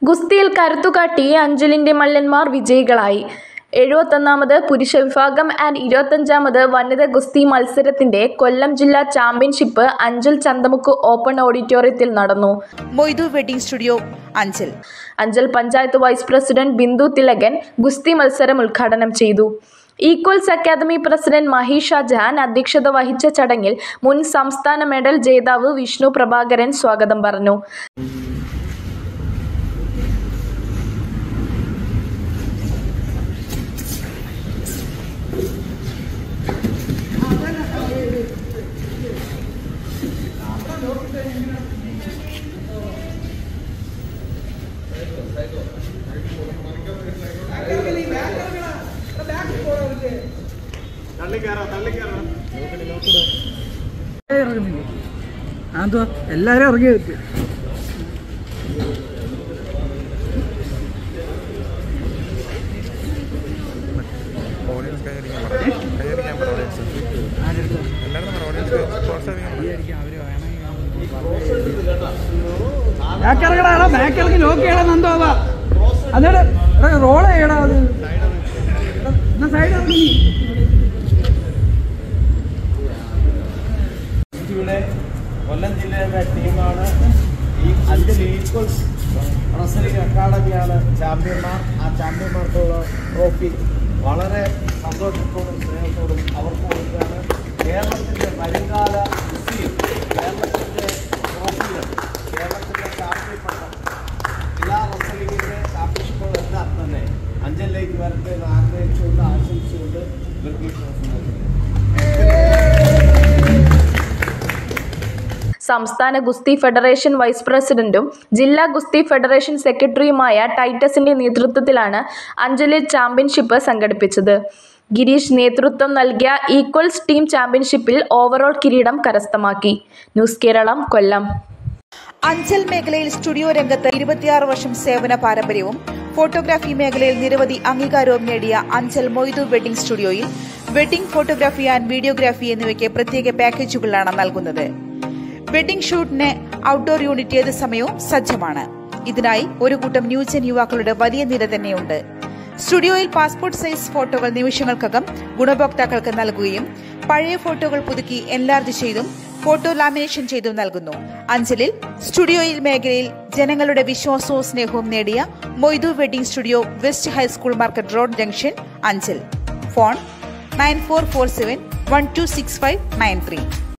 ഗുസ്തിയിൽ കരുത്തുകാട്ടി അഞ്ചലിന്റെ മല്ലന്മാർ വിജയികളായി എഴുപത്തൊന്നാമത് പുരുഷ വിഭാഗം ആൻഡ് ഇരുപത്തഞ്ചാമത് വനിതാ ഗുസ്തി മത്സരത്തിന്റെ കൊല്ലം ജില്ലാ ചാമ്പ്യൻഷിപ്പ് അഞ്ചൽ ചന്തമുക്ക് ഓപ്പൺ ഓഡിറ്റോറിയത്തിൽ നടന്നു Moidu wedding studio Anchal Anchal panchayat vice president Bindu Thilakan ഗുസ്തി മത്സരം ഉദ്ഘാടനം ചെയ്തു Equals academy president Maheesha Jahan അധ്യക്ഷത വഹിച്ച ചടങ്ങിൽ മുൻ സംസ്ഥാന മെഡൽ ജേതാവ് വിഷ്ണു പ്രഭാകരൻ സ്വാഗതം പറഞ്ഞു ഇറങ്ങുന്നില്ല അതെന്തുവാ എല്ലാവരും ഇറങ്ങി വെക്ക് ഓഡിയൻസ് കൈയടിക്കാൻ പറ കൈയടിക്കാൻ പറ ഓഡിയൻസ് എല്ലാവരും പറ ഓഡിയൻസ് പ്രോത്സാഹിപ്പിക്കാൻ പറ ബാക്ക് ഇറങ്ങടാ എടാ ബാക്ക് ഇറങ്ങി ലോക്ക് ചെയ്യടാ നന്ദോവാ എന്നിട്ട് റോൾ ചെയ്യടാ അത് എടാ, എന്നാ സൈഡ് ഇറങ്ങി ഇവിടെ കൊല്ലം ജില്ലയിലെ ടീമാണ് ഈ അഞ്ചൽ ഈക്വൽസ് റസലിംഗ് അക്കാഡമിയാണ് ചാമ്പ്യന്മാർ ആ ചാമ്പ്യന്മാർക്കുള്ള ട്രോഫി വളരെ സന്തോഷത്തോടും സ്നേഹത്തോടും അവർക്ക് കൊടുക്കുകയാണ് കേരളത്തിൻ്റെ വരുംകാല കുസ്തിയിൽ കേരളത്തിൻ്റെ ട്രോഫികൾ കേരളത്തിൻ്റെ ചാമ്പ്യൻപട്ടം എല്ലാ റസലിംഗിൻ്റെ ചാമ്പ്യൻഷിപ്പുകളെല്ലാം തന്നെ അഞ്ചലിലേക്ക് വരട്ടെ എന്ന് ആഗ്രഹിച്ചുകൊണ്ട് ആശംസിച്ചുകൊണ്ട് ഇവർക്ക് ഈ ട്രോഫി നൽകുന്നു സംസ്ഥാന ഗുസ്തി ഫെഡറേഷൻ വൈസ് പ്രസിഡന്റും ജില്ലാ ഗുസ്തി ഫെഡറേഷൻ സെക്രട്ടറിയുമായ ടൈറ്റസിന്റെ നേതൃത്വത്തിലാണ് അഞ്ചലിൽ ചാമ്പ്യൻഷിപ്പ് സംഘടിപ്പിച്ചത് ഗിരീഷ് നേതൃത്വം നൽകിയ ഈക്വൽസ് ടീം ചാമ്പ്യൻഷിപ്പിൽ ഓവറോൾ കിരീടം കരസ്ഥമാക്കി ന്യൂസ് കേരളം കൊല്ലം അഞ്ചൽ മേഖലയിൽ സ്റ്റുഡിയോ രംഗത്ത് ഇരുപത്തിയാറ് വർഷം സേവന പാരമ്പര്യവും ഫോട്ടോഗ്രാഫി മേഖലയിൽ നിരവധി അംഗീകാരവും നേടിയ അഞ്ചൽ മൊയ്തു വെഡിംഗ് സ്റ്റുഡിയോയിൽ വെഡിംഗ് ഫോട്ടോഗ്രാഫി ആൻഡ് വീഡിയോഗ്രാഫി എന്നിവയ്ക്ക് പ്രത്യേക പാക്കേജുകളാണ് നൽകുന്നത് വെഡിംഗ് ഷൂട്ടിന് ഔട്ട്ഡോർ യൂണിറ്റ് ഏത് സമയവും സജ്ജമാണ് ഇതിനായി ഒരു കൂട്ടം ന്യൂജൻ യുവാക്കളുടെ വലിയ നിര തന്നെയുണ്ട് സ്റ്റുഡിയോയിൽ പാസ്പോർട്ട് സൈസ് ഫോട്ടോകൾ നിമിഷങ്ങൾക്കകം ഗുണഭോക്താക്കൾക്ക് നൽകുകയും പഴയ ഫോട്ടോകൾ പുതുക്കി എൻലാർജ് ചെയ്തും ഫോട്ടോ ലാമിനേഷൻ ചെയ്തും നൽകുന്നു അഞ്ചലിൽ സ്റ്റുഡിയോയിൽ മേഖലയിൽ ജനങ്ങളുടെ വിശ്വാസവും സ്നേഹവും നേടിയ Moidu wedding studio west high school market road junction Anchal phone nine four four seven one two six five nine three